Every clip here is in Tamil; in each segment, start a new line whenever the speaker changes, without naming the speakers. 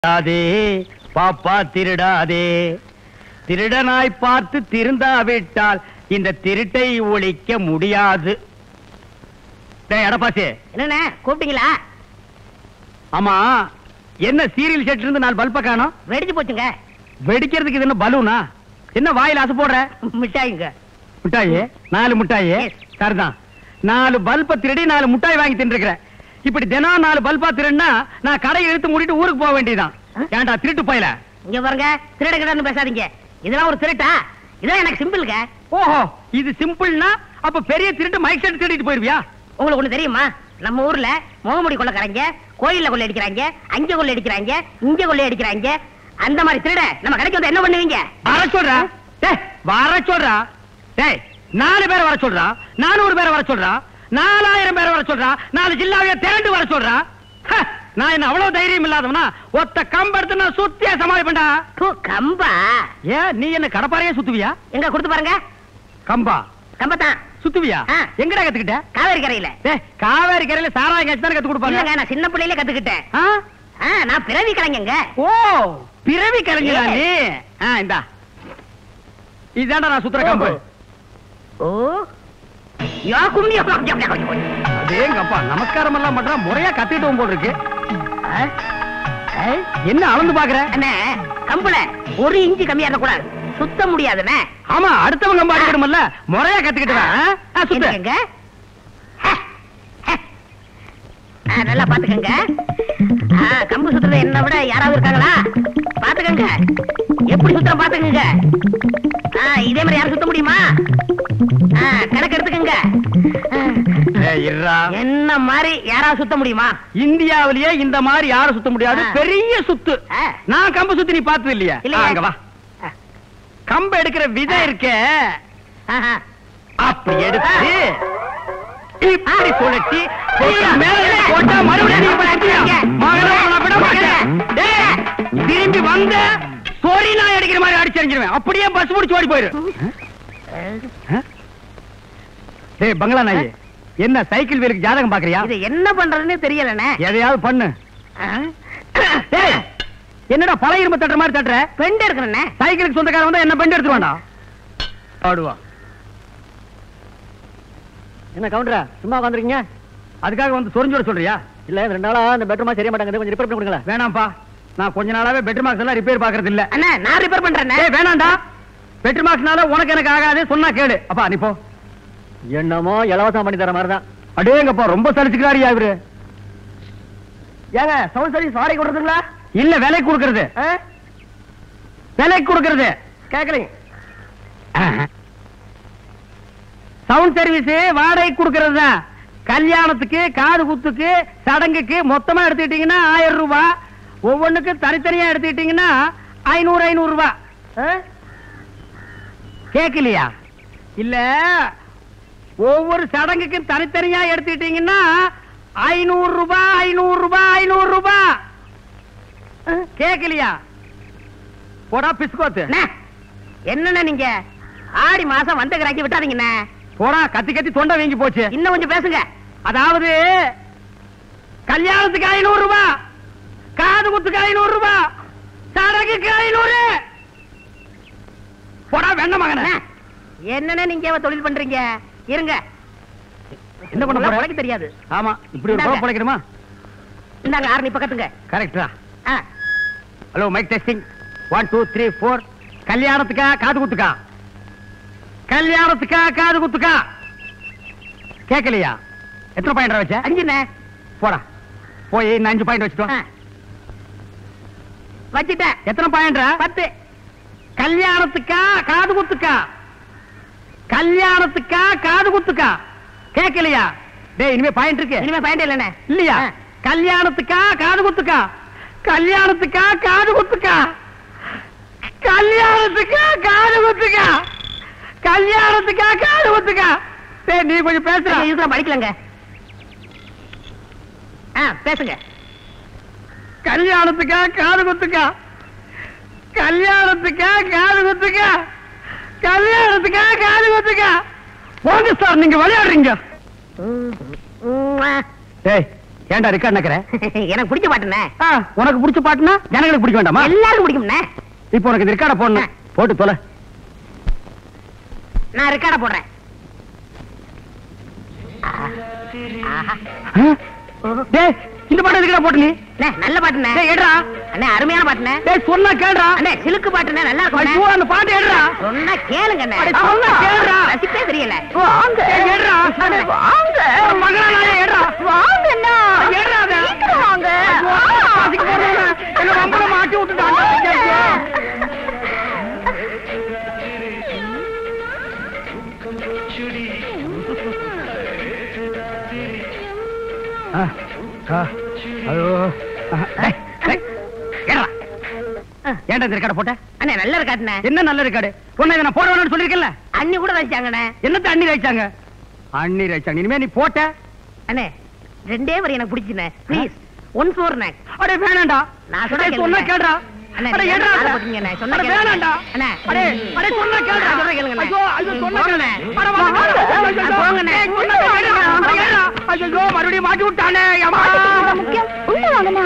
திருடாதே பாப்பா திருடாதே திருடனாய் பார்த்து திருந்தாவிட்டால் இந்த திருட்டை ஒழிக்க முடியாது டேய் எடப்பாசி
என்னண்ணே கூப்பிட்டீங்களா
ஆமா என்ன சீரியல் செட் இருந்து நாலு பல்ப காணோம்
வெடிச்சு போச்சுங்க
வெடிக்கிறதுக்கு இது என்ன பலூனா என்ன வாயில ஆசை போடுற
மிட்டாய்ங்க
முட்டாயி நாலு முட்டாயி
Yes.
சரிதான் நாலு பல்ப திருடி நாலு முட்டாய் வாங்கி தின்றுக்கிறேன் இப்படி தினம் நாலு பல்பா திருடினா நான் கடை இழுத்து மூடிட்டு ஊருக்கு போக வேண்டியதான்
ஆ?
ஏன்டா திருட்டு போயல
இங்க பாருங்க திருட கிடன்னு பேசாதீங்க இதெல்லாம் ஒரு திருட்டா இதெல்லாம் எனக்கு சிம்பிளுங்க
ஓஹோ இது சிம்பிள்னா அப்ப பெரிய திருட்டு மைக் செட் திருடிட்டு போயிருவியா
உங்களுக்கு ஒண்ணு தெரியுமா நம்ம ஊர்ல முகமுடி கொள்ளக்காரங்க கோயில்ல கொள்ளை அடிக்கிறாங்க அங்க கொள்ளை அடிக்கிறாங்க இங்க கொள்ளை அடிக்கிறாங்க அந்த மாதிரி திருட நம்ம கடைக்கு வந்து என்ன பண்ணுவீங்க
வர சொல்றா டேய் வர சொல்றா டேய் நாலு பேரை வர சொல்றா நானூறு பேரை வர சொல்றா நாலாயிரம் பேரை வர சொல்றா நாலு ஜில்லாவைய திரண்டு வர சொல்றா ஹ, நான் என்ன அவ்வளவு தைரியம் இல்லாதவனா ஒத்த கம்பெடுத்து நான் சுத்தியா சமாளிப்பேன்டா
தூ, கம்பா
ஏன் நீ என்ன கடப்பாறையே சுத்துவியா
எங்க கொடுத்து பாருங்க
கம்பா
கம்பத்தான்
சுத்துவியா
ஆ.
எங்கடா கத்துக்கிட்ட
காவேரி கரையில
டேய் காவேரி கரையில சாராயம் காய்ச்சி தானே கத்து கொடுப்பாங்க
இல்லங்க நான் சின்ன பிள்ளையில கத்துக்கிட்டேன்
ஆ?
ஆ, நான் பிறவி கலைஞங்க
ஓ பிறவி கலைஞரா
Yes.
நீ ஆ இந்தா இதாண்டா நான் சுத்துற கம்பு
ஓ யா கும்மி
அதேங்கப்பா நமஸ்காரம் எல்லாம் பண்றா முறையா கத்திட்டு போல் இருக்கு என்ன அளந்து பாக்குற
அண்ணே கம்புல ஒரு இன்ச்சு கம்மியா இருக்கக்கூடாது சுத்த முடியாதுண்ணே
ஆமா அடுத்தவங்க கம்பு அடிக்கணும்ல முறையா கத்துக்கிட்டு வா, ஆ? ஆ, சுத்து
என்னங்க? ஹ, ஹ. ஆ, நல்லா பாத்துக்கங்க ஆ, கம்பு சுத்துறது என்ன விட யாராவது இருக்காங்களா பாத்துக்கங்க எப்படி சுத்துற பாத்துக்கங்க ஆ, இதே மாதிரி யாரும் சுத்த முடியுமா ஆ, கணக்கு எடுத்துக்கங்க ஆ,
ஏய், இருடா.
என்ன மாதிரி யாராவது சுத்த முடியுமா
இந்தியாவிலேயே இந்த மாதிரி யாரும் சுத்த முடியாது
ஆ.
பெரிய சுத்து
ஆ.
நான் கம்பு சுத்தி நீ பார்த்தது இல்லையா
இல்லையே.
ஆ, அங்க வா கம்பு எடுக்கிற விதம் இருக்கே
ஆஹா.
அப்படி எடுத்து இப்படி
ஆ.
சுழட்டி
ஐயா.
மேல ஏறி போட்டா மறுபடியும் நீ இப்படி அடிக்கிறியா? மகனே, உன்னை விட மாட்டேன். டேய், திரும்பி வந்த சொறி நாய் அடிக்கிற மாதிரி அடிச்சறிஞ்சிருவேன் அப்படியே பஸ் முடிச்சு ஓடி போயிரு டேய் பங்களா நாய் என்ன சைக்கிள் வீலுக்கு ஜாதகம் பாக்குறியா
இது என்ன பண்றதுன்னு தெரியலண்ணே
எதையாவது பண்ணு
ஆ?
டேய் என்னடா பழைய இரும்பு தட்டுற மாதிரி தட்டுற
பெண்டு இருக்கிறண்ணே
சைக்கிளுக்கு சொந்தக்காரன் வந்தா என்ன பெண்டு எடுத்து வேண்டாம் ஆடுவா
என்ன கவுண்டரா சும்மா உட்காந்துருக்கீங்க
அதுக்காக வந்து சொரிஞ்சோட சொல்றியா
இல்ல ரெண்டு நாளா இந்த பெட்ரூமா சரியா மாட்டாங்க கொஞ்சம் ரிப்பேர் பண்ணி கொடுங்களேன்
வேணாம்ப்பா நான் கொஞ்ச நாளாவே பெட்ரு மார்க்ஸ் எல்லாம் ரிப்பேர் பாக்குறது இல்ல
அண்ணா நான் ரிப்பேர் பண்றேண்ணே
ஏய் வேணாம்டா பெட்ரு மார்க்ஸ்னால உனக்கு எனக்கு ஆகாது சொன்னா கேடு அப்பா நீ போ
என்னமோ இலவசம் பண்ணி தர மாதிரி தான்
அடேங்கப்பா ரொம்ப சலிச்சுக்கிறாரியா இவரு
ஏங்க சவுண்ட் சர்வீஸ் வாடகை கொடுக்குறீங்களா
இல்ல விலை கொடுக்கறது விலை கொடுக்கறது
கேட்கலைங்க
சவுண்ட் சர்வீஸ் வாடகை கொடுக்கறது தான் கல்யாணத்துக்கு காது குத்துக்கு சடங்குக்கு மொத்தமா எடுத்துக்கிட்டீங்கன்னா ஆயிரம் ரூபாய் ஒவ்வொன்றுக்கு தனித்தனியா எடுத்துக்கிட்டீங்கன்னா ஐநூறு ஐநூறு ரூபாய் கேட்கலையா இல்ல ஒவ்வொரு சடங்குக்கும் தனித்தனியா எடுத்துக்கிட்டீங்கன்னா ஐநூறு ரூபாய் ஐநூறு ரூபாய் ஐநூறு ரூபாய் கேட்கலையா போடா பிஸ்கோத்து
அண்ணே, என்னண்ணே நீங்க ஆடி மாசம் வந்த கிராக்கி விட்டாதீங்கண்ணே
போடா கத்தி கத்தி தொண்டை வீங்கி போச்சு
இன்னும் கொஞ்சம் பேசுங்க
அதாவது கல்யாணத்துக்கு ஐநூறு ரூபாய் காது குத்துக்கு ஐநூறு ரூபாய் சடங்குக்கு ஐநூறு போடா வெண்ண மகன
அண்ணே, என்னண்ணே நீங்க தொழில் பண்றீங்க இருங்க
என்ன பண்ண போற?
உனக்கு தெரியாது
ஆமா இப்படி ஒரு
இந்தாங்க.
குழப்பம் பிழைக்கணுமா
இந்தாங்க ஆறு நீ பக்கத்துங்க
கரெக்டா
ஆ,
hello mic testing one two three four கல்யாணத்துக்கா காது குத்துக்கா கல்யாணத்துக்கா காது குத்துக்கா கேட்கலையா எத்தனை பாயிண்ட் வச்ச
அஞ்சுண்ணே
போடா போய் இன்னும் அஞ்சு பாயிண்ட் வச்சுட்டோம்
ஆ. வச்சிட்டேன்
எத்தனை பாயிண்ட்
பத்து
கல்யாணத்துக்கா காது குத்துக்கா கல்யாணத்துக்கா காது குத்துக்கா கேட்கலையா டேய் இனிமே பாயிண்ட் இருக்கு
இனிமே பாயிண்ட் இல்லண்ணே
இல்லையா
ஆ.
கல்யாணத்துக்கா காது குத்துக்கா கல்யாணத்துக்கா காது குத்துக்கா கல்யாணத்துக்கா காது குத்துக்கா கல்யாணத்துக்கா காது குத்துக்கா டேய் நீ கொஞ்சம் பேசுற
நீங்க இதுக்கெல்லாம் படிக்கலங்க ஆ பேசுங்க
கல்யாணத்துக்கா காது குத்துக்கா கல்யாணத்துக்கா காது குத்துக்கா கல்யாணத்துக்கா காது குத்துக்கா போங்க சார் நீங்க விளையாடுறீங்க
ம், ம், ஆ.
டேய் ஏன்டா ரெக்கார்ட் நக்கற
எனக்கு பிடிச்ச பாட்டுண்ணே
உனக்கு பிடிச்ச பாட்டுனா ஜனங்களுக்கு பிடிக்க வேண்டாமா
எல்லாருக்கும் பிடிக்கும்ண்ணே
இப்போ உனக்கு இந்த ரெக்கார்ட போடணும் போட்டு தொலை
நான் ரெக்கார்ட போடுறேன் ஆஹா. ஆஹா.
டேய் இந்த பாட்டு எதுக்குடா போட்டு நீ
அண்ணே, நல்ல பாட்டுண்ணே
டேய் எடுடா
அண்ணே அருமையான பாட்டுண்ணே
டேய் சொன்னா கேளுடா
அண்ணே சிலுக்கு பாட்டுண்ணே நல்லா
ஐயோ
இருக்கும்
அந்த பாட்டு எடுடா
சொன்னா கேளுங்க அண்ணே
அட, சொன்னா கேளுடா.
ரசிப்பே தெரியல
வாங்க எடுடா
வாங்க
மகளா நானே எடுடா
வாங்க அண்ணா
எடுடா அத.
சீக்கிரம் வாங்க
ஐயோ, காசுக்கு போடுறவன என்ன வம்பல மாட்டி விட்டுட்டாங்க ஐயோ. ஆ, ஆ, ஐயோ. ஆ, டேய், டேய், ஏறுடா. ஏன்டா இந்த ரெக்கார்ட போட்ட
அண்ணே நல்ல இருக்காட்டுண்ணே
என்ன நல்ல ரெக்கார்டு உன்னை இதை நான் போட வேணும்னு சொல்லிருக்கேன்ல
அண்ணி கூட ரசிச்சாங்கண்ணே
என்னத்த அண்ணி ரசிச்சாங்க அண்ணி ரசிச்சாங்க இனிமே நீ போட்ட
அண்ணே ரெண்டே வரி எனக்கு பிடிச்சுண்ணே ப்ளீஸ் ஒன் ஃபோர் நே
அடே வேணாம்டா
நான் சொன்னா
அடே, சொன்னா
கேளுங்க.
கேளுடா
அண்ணே,
அடே
நீங்க
ஏன்டா
மேல
அத?
போட்டீங்கண்ணே, சொன்னா
அடே,
கேளுங்க.
வேணாம்டா
அண்ணே.
அடே அடே சொன்னா கேளுடா
நான் சொல்றேன் கேளுங்கண்ணே.
ஐயோ ஐயோ சொன்னா
போங்கண்ணே.
கேளுடா அட வாங்க ஐயோ, ஐயோ,
போங்கண்ணே.
ஏய், சொன்னா கேளுடா. அட, ஏறுடா. ஐயோ மறுபடியும் மாட்டி விட்டானே அம்மா
முக்கியம் உள்ள வாங்கண்ணா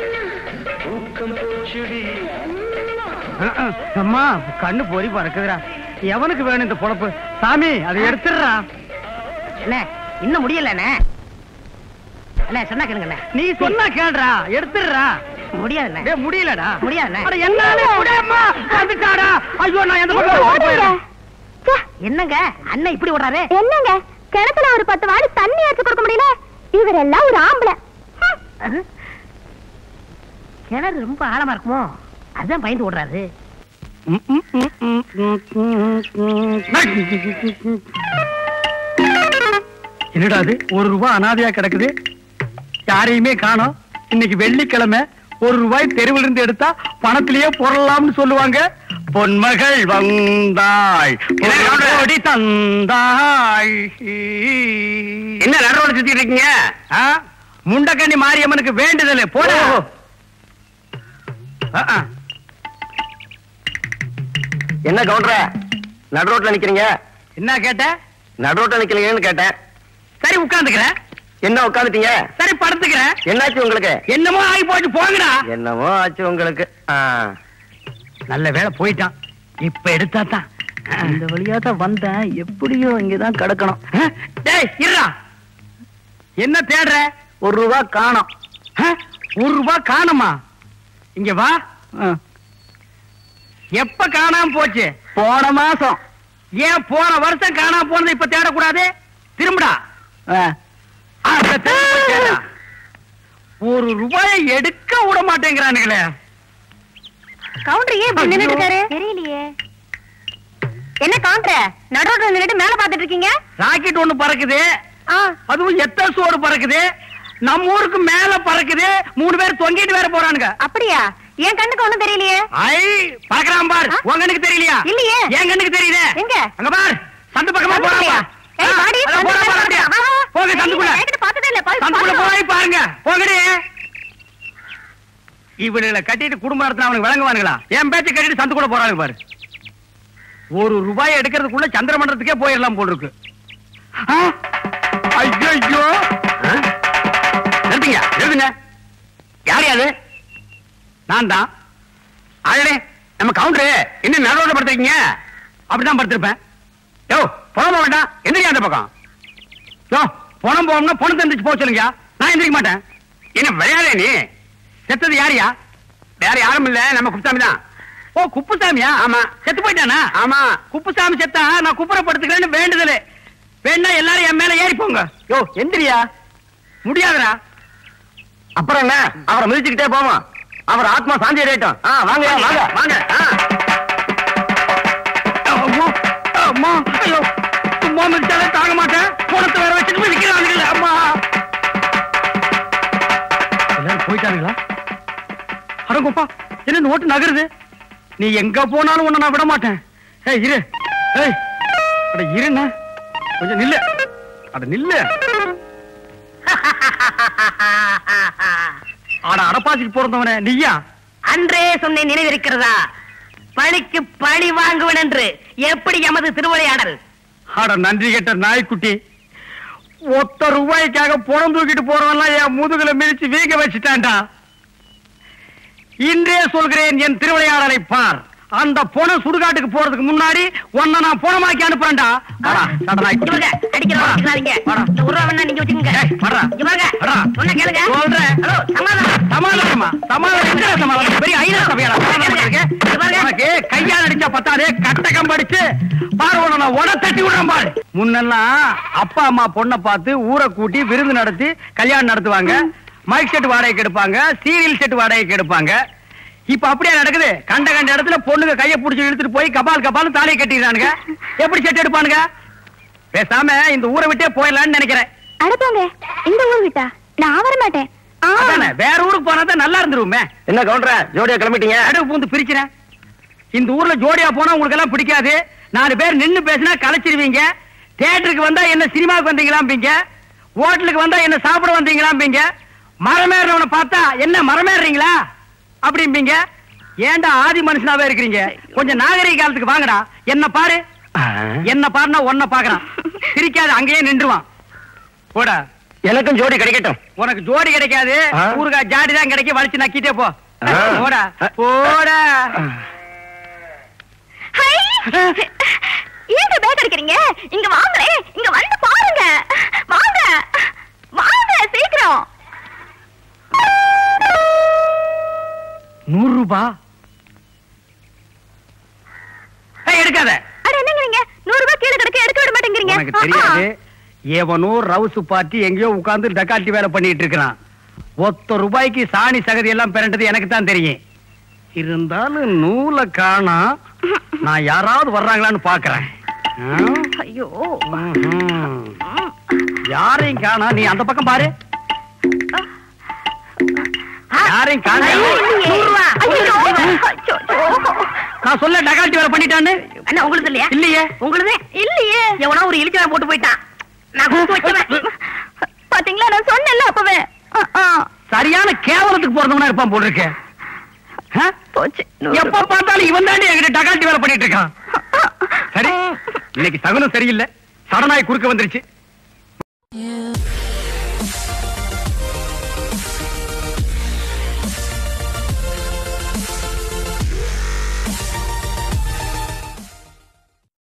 அஹ், அஹ், அம்மா கண்ணு பொறி பறக்குதுடா எவனுக்கு வேணும் இந்த பொழப்பு சாமி அதை எடுத்துடுறா
அண்ணே இன்னும் முடியலண்ணே அண்ணே சொன்னா கேளுங்கண்ணே
நீ சொன்னா கேளுடா எடுத்துடுறா
முடியாதுண்ணே
டேய் முடியலடா
முடியாதுண்ணே.
அட என்னால முடியம்மா வந்துட்டாடா ஐயோ நான் எந்த பக்கம் ஓடி போயிடுறேன்
என்னங்க அண்ணன் இப்படி ஓடுறாரு
என்னங்க கிணத்துல ஒரு பத்து வாடி தண்ணி எடுத்து கொடுக்க முடியல இவரெல்லாம் ஒரு ஆம்பளை ஹம்.
கிணறு ரொம்ப ஆழமா இருக்குமோ அதான் பயந்து ஓடுறாரு
என்னடா அது ஒரு ரூபாய் அனாதையா கிடக்குது யாரையுமே காணோம் இன்னைக்கு வெள்ளிக்கிழமை ஒரு ரூபாய் தெருவில் இருந்து எடுத்தா பணத்திலேயே பொருளாம்னு சொல்லுவாங்க பொன்மகள் வந்தாய் கோடி தந்தாய் என்ன நடுவோட சுத்திட்டு இருக்கீங்க முண்டக்கண்ணி மாரியம்மனுக்கு வேண்டுதல் போட
என்ன கவுண்டர நடு ரோட்ல நிக்கிறீங்க
என்ன கேட்ட
நடு ரோட்ல நிக்கிறீங்கன்னு கேட்டேன்
சரி உட்கார்ந்துக்கிறேன்
என்ன உட்காந்துட்டீங்க
சரி படுத்துக்கிறேன்
என்னாச்சு உங்களுக்கு
என்னமோ ஆகி போச்சு போங்கடா
என்னமோ ஆச்சு உங்களுக்கு ஆ.
நல்ல வேலை போயிட்டான் இப்ப எடுத்தா தான் இந்த வழியா தான் வந்தேன் எப்படியோ இங்கதான் கிடக்கணும் டேய் இருடா என்ன தேடுற
ஒரு ரூபா காணோம்
அஹ், ஒரு ரூபாய் காணுமா இங்க வா எப்ப காணாம போச்சு
போன மாசம்
ஏன் போன வருஷம் காணாம போனது இப்ப தேடக்கூடாது திரும்புடா அத திரும்ப தேடா. ஒரு ரூபாயை எடுக்க விட மாட்டேங்கிறானுங்களே
கவுண்டர் ஏன் இப்படி
ஐயோ.
நின்னுட்டு இருக்காரு தெரியலையே என்ன கவுண்டர் நடுரோட்ல நின்னுட்டு மேல பாத்துட்டு இருக்கீங்க
ராக்கெட் ஒண்ணு பறக்குது
ஆ
அதுவும் எத்த சோறு பறக்குது நம்ம ஊருக்கு மேல பறக்குது மூணு பேர் தொங்கிட்டு வேற போறானுங்க
அப்படியா என் கண்ணுக்கு ஒண்ணும் தெரியலையே
ஐ பாக்குறான் பார்
ஆ?
உன் கண்ணுக்கு தெரியலையா
இல்லையே.
என் கண்ணுக்கு தெரியுதே
எங்க?
அங்க பார் சந்து பக்கமா
சந்து
போறான்
இல்லையா?
பார்.
ஏய்,
ஆ,
வாடி,
அதான்
சந்து
போறான்
மேல
பார் அப்படியே.
வா, வா, வா.
போங்க
ஏய்,
சந்துக்குள்ள
நீங்க நேத்து பார்த்ததே இல்ல, போய்
சந்துக்குள்ள
பாருங்க.
போய் பாருங்க போங்கடி இவனுங்களை கட்டிட்டு குடும்ப நடத்தின அவனுக்கு விளங்குவானுங்களா என் பேச்சை கட்டிட்டு சந்துக்குள்ள போறாங்க பாரு ஒரு ரூபாய் எடுக்கிறதுக்குள்ள சந்திரமண்டலத்துக்கே போயிடலாம் போல் இருக்கு ஐயோ நிறுத்துங்க நிறுத்துங்க யார் அது நான் தான் அழடே நம்ம கவுண்டரு என்ன நடுவோட படுத்துருக்கீங்க அப்படிதான் படுத்திருப்பேன் யோ புறம் வேண்டாம் எந்திரிக்க அந்த பக்கம் யோ பணம் போகணும்னா பணத்தை எந்திரிச்சு போக சொல்லுங்க நான் எந்திரிக்க மாட்டேன் என்ன விளையாடே நீ செத்தது யாரியா வேற யாரும் இல்ல நம்ம குப்புசாமி தான் ஓ குப்புசாமியா ஆமா செத்து போயிட்டானா ஆமா குப்புசாமி செத்தா நான் குப்புற படுத்துக்கிறேன்னு வேண்டுதல் வேணா எல்லாரும் என் மேல ஏறி போங்க
யோ எந்திரியா
முடியாதுடா
அப்புறம் என்ன அவரை மிதிச்சுக்கிட்டே போவோம் அவர் ஆத்மா சாந்தி அடையட்டும் ஆ வாங்க வாங்க வாங்க ஆ.
அம்மா, அம்மா, ஐயோ, சும்மா மிதிச்சாலே தாங்க மாட்டேன் பணத்தை வேற வச்சுட்டு மிதிக்கிறானுங்களே அம்மா எல்லாரும் போயிட்டானுங்களா அடங்கப்பா என்ன இந்த ஓட்டு நகருது நீ எங்க போனாலும் உன்னை நான் விட மாட்டேன் ஏய் இரு ஏய் அட இருண்ணா கொஞ்சம் நில்லு அட நில்லு அட அடப்பாசிட்டு பிறந்தவனே நீயா
அன்றே சொன்னேன் நினைவிருக்கிறதா பழிக்கு பழி வாங்குவன் என்று எப்படி எமது திருவிளையாடல்
அட நன்றி கெட்ட நாய்க்குட்டி ஒத்த ரூபாய்க்காக புறம் தூக்கிட்டு போறவன்லாம் என் முதுகுல மிதிச்சு வீங்க வச்சுட்டான்டா இன்றே சொல்கிறேன் என் திருவிளையாடலை பார் அந்த பொண சுடுகாட்டுக்கு போறதுக்கு முன்னாடி உன்னை நான் பொணமாக்கி அனுப்புறேன்டா வாடா, சடனாய்
இங்க பாருங்க, அடிக்கிறவங்க வச்சுக்காதீங்க.
வாடா.
இந்த ஒரு ரூபா வேணா நீங்க வச்சுக்கோங்க.
ஏய், வாடா.
இங்க பாருங்க,
வாடா.
சொன்னா கேளுங்க.
சொல்றேன்.
ஹலோ, சமாதானம்.
சமாதானமா சமாதானம் எங்க சமாதானம் பெரிய ஐநா சபையாடா சமாதானம் இருக்கு? உனக்கு கையால் அடிச்சா பத்தாதே கட்டகம் படிச்சு பாரு உன்னை நான் உட தட்டி விடுறேன் பாரு முன்னெல்லாம் அப்பா அம்மா பொண்ணை பார்த்து ஊரை கூட்டி விருந்து நடத்தி கல்யாணம் நடத்துவாங்க மைக் செட் வாடகைக்கு எடுப்பாங்க சீரியல் செட் வாடகைக்கு எடுப்பாங்க இப்ப அப்படியே நடக்குது கண்ட கண்ட இடத்துல பொண்ணுங்க கையை புடிச்சு இழுத்துட்டு போய் கபால் கபால் தாலியை கட்டிடுறானுங்க எப்படி செட் எடுப்பானுங்க பேசாம இந்த ஊரை விட்டே போயிடலாம்னு நினைக்கிறேன்
அடப்போங்க இந்த ஊர் விட்டா நான் வர மாட்டேன் ஆ.
அதானே வேற ஊருக்கு போனா தான் நல்லா இருந்துருவோமே
என்ன கவுண்டர ஜோடியா கிளம்பிட்டீங்க
நடுவு பூந்து பிரிக்கிறேன் இந்த ஊர்ல ஜோடியா போனா உங்களுக்கு எல்லாம் பிடிக்காது நாலு பேர் நின்னு பேசினா கலைச்சிருவீங்க தியேட்டருக்கு வந்தா என்ன சினிமாவுக்கு வந்தீங்களாம்பீங்க ஹோட்டலுக்கு வந்தா என்ன சாப்பிட வந்தீங்களாம்பீங்க மரமேறவனை பார்த்தா என்ன மரமேறீங்களா அப்படிம்பீங்க ஏன்டா ஆதி மனுஷனாவே இருக்கிறீங்க கொஞ்சம் நாகரிக காலத்துக்கு வாங்கடா என்ன பாரு என்ன பாருனா ஒன்ன பாக்குறான் சிரிக்காது அங்கேயே நின்றுவான் போடா
எனக்கும் ஜோடி கிடைக்கட்டும்
உனக்கு ஜோடி கிடைக்காது
ஆ.
ஊருக்கா ஜாடி தான் கிடைக்கும் வலிச்சு நக்கிட்டே போ
ஆ.
போடா போடா
ஹை! ஏங்க பேக் அடிக்கிறீங்க இங்க வாங்களே இங்க வந்து பாருங்க வாங்க வாங்க சீக்கிரம்
நூறு ரூபாய் ஏய், எடுக்காத
அட என்னங்கிறீங்க நூறு ரூபாய் கீழே கிடக்க எடுக்க விட மாட்டேங்கிறீங்க
உனக்கு தெரியாது எவனோ ரவுசு பார்ட்டி எங்கேயோ உட்கார்ந்து டக்காட்டி வேலை பண்ணிட்டு இருக்கிறான் ஒத்த ரூபாய்க்கு சாணி சகதி எல்லாம் பிறண்டது எனக்கு தான் தெரியும் இருந்தாலும் நூலை காணா நான் யாராவது வர்றாங்களான்னு பாக்குறேன்
ஐயோ
யாரையும் காணா நீ அந்த பக்கம் பாரு யாரையும் காணா
ஐயோ, இல்லையே.
நூறு ரூபா.
ஐயோ, அச்சோ, அச்சோ.
நான் சொல்ல டக்காட்டி வேலை பண்ணிட்டான்னு
அண்ணா, உங்களுக்கு இல்லையா
இல்லையே
உங்களுது
இல்லையே
எவனா ஒரு இழுச்சவன் போட்டு போயிட்டான் நான் கொடுத்து வச்சவன்
பாத்தீங்களா நான் சொன்னேன்ல அப்பவே ஆ, ஆ.
சரியான கேவலத்துக்கு பிறந்தவனா இருப்பான் போல இருக்கு ஆ?
போச்சு
எப்ப பார்த்தாலும் இவன் தாண்டி என்கிட்ட டகாட்டி வேலை பண்ணிட்டு இருக்கான் சரி இன்னைக்கு சகுனம் சரியில்லை சடனாய் குறுக்க வந்துருச்சு